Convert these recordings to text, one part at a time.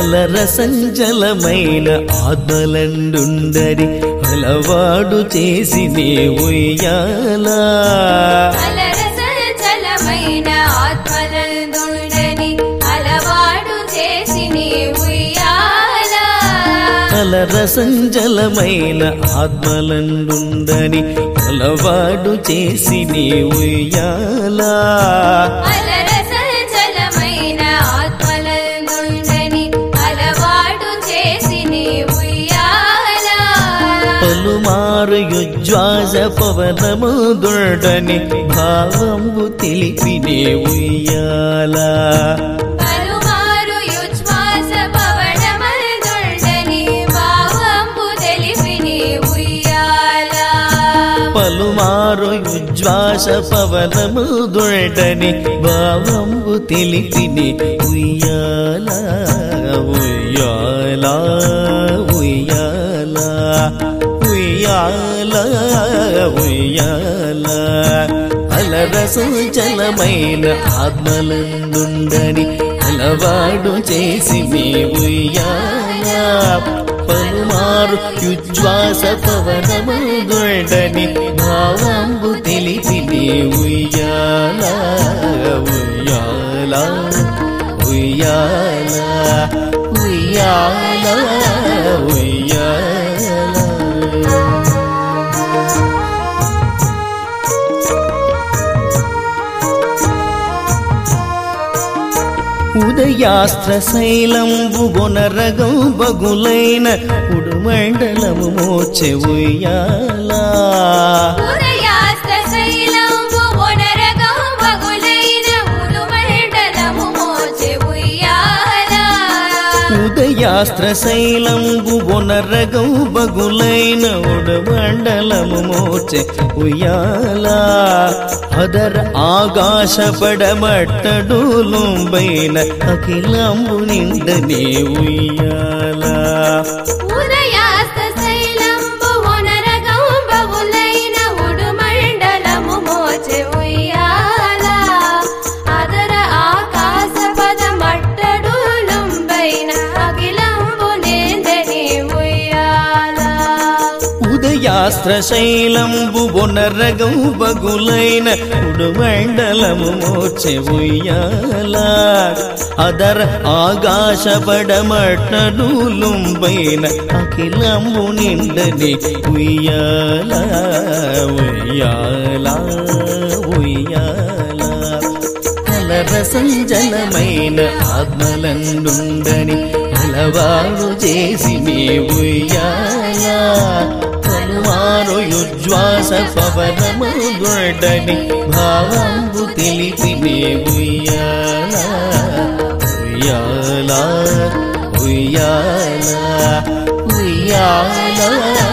అలర సంచలమైన ఆత్మలండుండరి అలవాడు చేసి నే ఉయ్యాలా అలరసలమైన ఆత్మలందుండని అలవాడు చేసి నీ ఉయ్యాలా అలర సంచలమైన ఆత్మలండుండని అలవాడు చేసి నే ఉయ్యాలా అలరసలమైన ఆత్మలందుండని అలవాడు చేసి నీ ఉయ్యాలా పలుమారు యుజ్వాస పవనము దొడని భావంబు తెలిపినే ఉయ్యాలా పలుమారు యుజ్వాస పవనమల్దుండని భావంబు తెలిపి నీ ఉయ్యాలా పలుమారు యుజ్వాస పవనము దొడని భావంబు తెలిపినే ఉయ్యాలా ఉయ్యాలా ఉయ్యాలా ఉయ్యాలా ఉయ్యాలా అలరసు జలమైన ఆత్మలందుండని అలవాడు చేసి మే ఉయ్యాలా పలుమారు యుజ్వాస పవనము దొడని భావంబు తెలిపి నే ఉయ్యాలా ఉయ్యాలా ఉయ్యాలా ఉయ్యాలా ఉయ్యాలా ఉదయాస్త్ర శైలంబు బొనరగం బగులైన ఉడుమండలము మోచె ఉయ్యాలా ఉదయాస్త శైలంబు ఒనరగం బగులైన ఉడుమండలము మోచె ఉయ్యాలా ఉదయాస్త్ర శైలంబు బొనరగం బగులైన ఉడుమండలము మోచె ఉయ్యాలా అదర ఆకాశ పడమట్టడులుంబైన అఖిలంబు నిండనే ఉయ్యాలా ఉదయాస్త శైలంబు ఒనరగం బగులైన ఉడుమండలము మోచె ఉయ్యాలా అదర ఆకాశ పద మట్టడులుంబైన అఖిలంబు నిందని ఉయ్యాలా ఉదయాస్త్ర శైలంబు బొనరగం బగులైన ఉడుమండలము మోచె ఉయ్యాలా అదర ఆకాశ పడమట్టడులుంబైన అఖిలంబు నిండని ఉయ్యాలా ఉయ్యాలా ఉయ్యాలా కలర సంజలమైన ఆత్మలండుండని అలవాడు చేసి మే ఉయ్యాలా పలుమారు యుజ్వాస పవనము దొడని భావంబు తెలిపి మే ఉయ్యాలా ఉయ్యాలా ఉయ్యాలా ఉయ్యాలా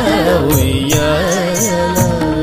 ఉయ్యాలా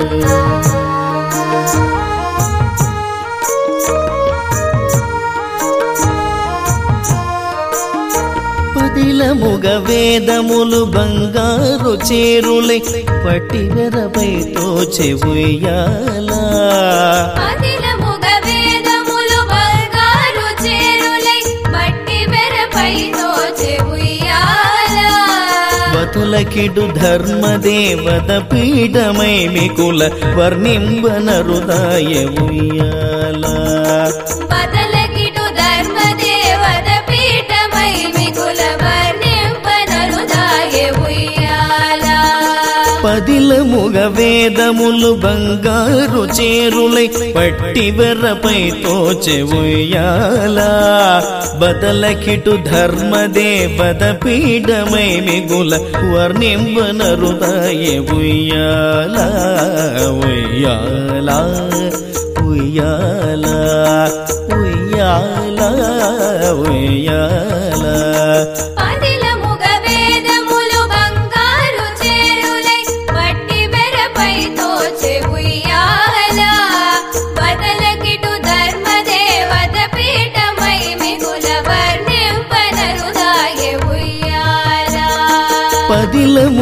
పదిలముగ వేదములు బంగారు చేరులై పట్టివెరపై తోచె ఉయ్యాలా అదిలముగ వేదములు బంగారు చేరులై మట్టి వెరపై తోచె ఉయ్యాలా వతులకిడు ధర్మదేవత పీఠమై మికుల వర్ణింబనరుదాయ ఉయ్యాలా బదలకిటు ధర్మదేవత పీఠమై మిగుల వర్ణింపనరుదాయ ఉయ్యాలా పదిలముగ వేదములు బంగారు చేరులై పట్టివెర్రపై తోచె ఉయ్యాలా బదలకిటు ధర్మదేవత పీఠమై మిగుల వర్ణింబనరుదాయ ఉయ్యాలా ఉయ్యాలా ఉయ్యాలా ఉయ్యాలా ఉయ్యాలా అదిలముగ వేదములు బంగారు చేరులై మట్టి వెరపై తోచె ఉయ్యాలా బదలకిటు ధర్మదేవత పీఠమై మిగుల వర్ణింపనరుదాయ ఉయ్యాలా పదిలము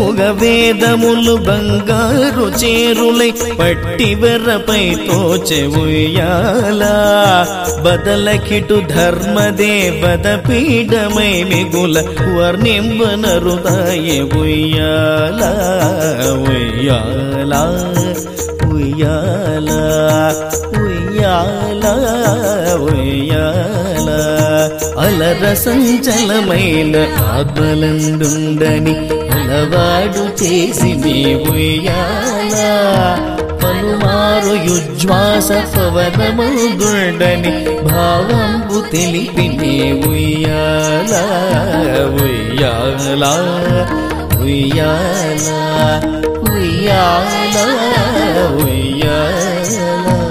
పదిలముగ వేదములు బంగారు చేరులై పట్టివెర్రపై తోచె ఉయ్యాల బదలకిటు ధర్మదేవద పీఠమై మిగుల వర్ణింబనరుదాయ ఉయ్యాల ఉయ్యాల ఉయ్యాల ఉయ్యాల ఉయ్యాల అలర సంచలమైన ఆత్మలందుండని అలవాడు చేసి నీ ఉయ్యాల పలుమారు యుజ్వాస పవనముందుండని భావంబు తెలిపి నీ ఉయ్యాల ఉయ్యాల ఉయ్యాల ఉయ్యాల ఉయ్యాల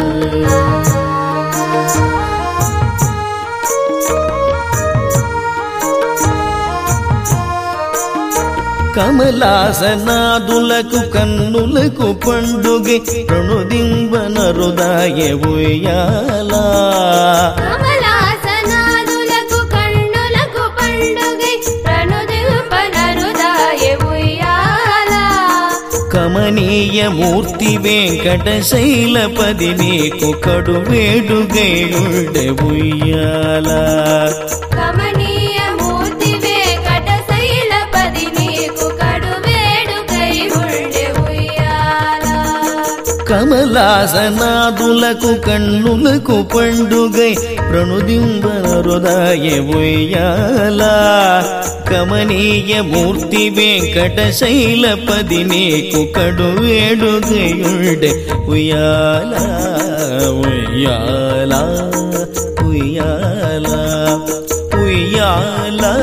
కమలాసనాదులకు కన్నులకు పండుగ ప్రణుదింబనరుదాయ ఉయ్యాల కమలాసనాదులకు కన్నులకు పండుగై ప్రణుదింపనరుదాయ ఉయ్యాల కమనీయ మూర్తి వెంకట శైలపది నీకు కడు వేడుగై ఉండే ఉయ్యాల కమనీయ మూర్తి వేకట శైలపది నీకు కడు వేడుకై ఉండే ఉయ్యాల కమలాసనాదులకు కన్నులకు పండుగై ప్రణుదింబన హృదయ ఉయ్యాల కమనీయ మూర్తి వెంకట శైలపది నీకు కడు వేడుగయుండే ఉయ్యాల ఉయ్యాల ఉయ్యాల ఉయ్యాల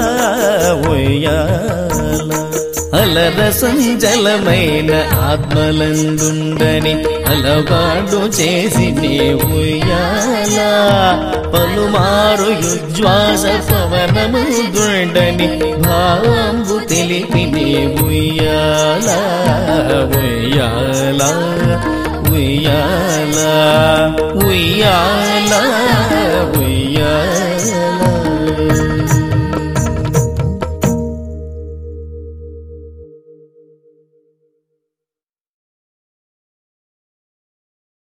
ఉయ్యాల అలర సంజలమైన ఆత్మలందుండని అలవాడు చేసి నీ ఉయ్యాల పలుమారు యుజ్వాస పవనము దుండని భావంబు తెలిపి నీ ఉయ్యాల ఉయ్యాల ఉయ్యాల ఉయ్యాల ఉయ్యాల